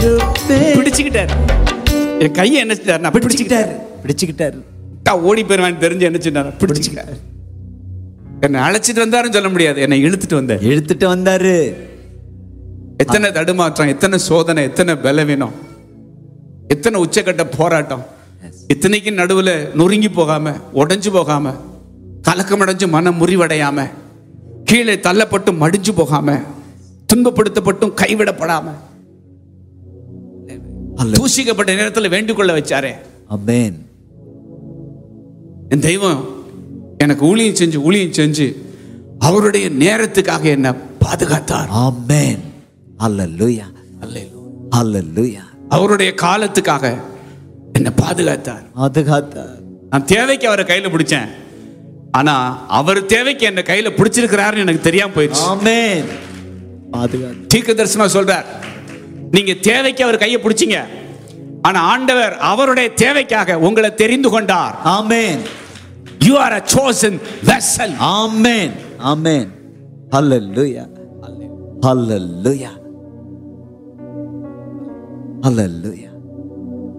பிடிச்சுக்கிட்டாரு என் கையை என்ன செஞ்சாரு நான் பிடிச்சுக்கிட்டாரு பிடிச்சுக்கிட்டாரு நான் ஓடி போயிருவான்னு தெரிஞ்சு என்ன செஞ்சாரு பிடிச்சுக்கிட்டாரு என்னை அழைச்சிட்டு வந்தாருன்னு சொல்ல முடியாது என்னை இழுத்துட்டு வந்தார் இழுத்துட்டு வந்தாரு எத்தனை தடுமாற்றம் எத்தனை சோதனை எத்தனை பலவீனம் எத்தனை உச்சக்கட்ட போராட்டம் இத்தனைக்கும் நடுவுல நொறுங்கி போகாம உடைஞ்சு போகாம கலக்கமடைஞ்சு மனம் முறிவடையாம கீழே தள்ளப்பட்டு மடிஞ்சு போகாம துன்பப்படுத்தப்பட்டும் கைவிடப்படாம தூசிக்கப்பட்ட நேரத்தில் வேண்டிக் கொள்ள வச்சாரே அமேன் என் தெய்வம் எனக்கு ஊழியம் செஞ்சு ஊழியம் செஞ்சு அவருடைய நேரத்துக்காக என்ன பாதுகாத்தார் ஆமென் அல்லேலூயா அல்லேலூயா அவருடைய காலத்துக்காக என்னை பாதுகாத்தார் பாதுகாத்தார் நான் தேவைக்கு அவரை கையில பிடிச்சேன் ஆனா அவர் தேவைக்கு என்ன கையில பிடிச்சிருக்கிறாருன்னு எனக்கு தெரியாம போயிடுச்சு ஆமென் பாதுகாத்தார் தீர்க்க தரிசனம் சொல்றார் நீங்க தேவைக்கு அவர் கையை பிடிச்சீங்க ஆனா ஆண்டவர் அவருடைய தேவைக்காக உங்களை தெரிந்து கொண்டார் amen you are a chosen vessel amen amen alleluia alleluia hallelujah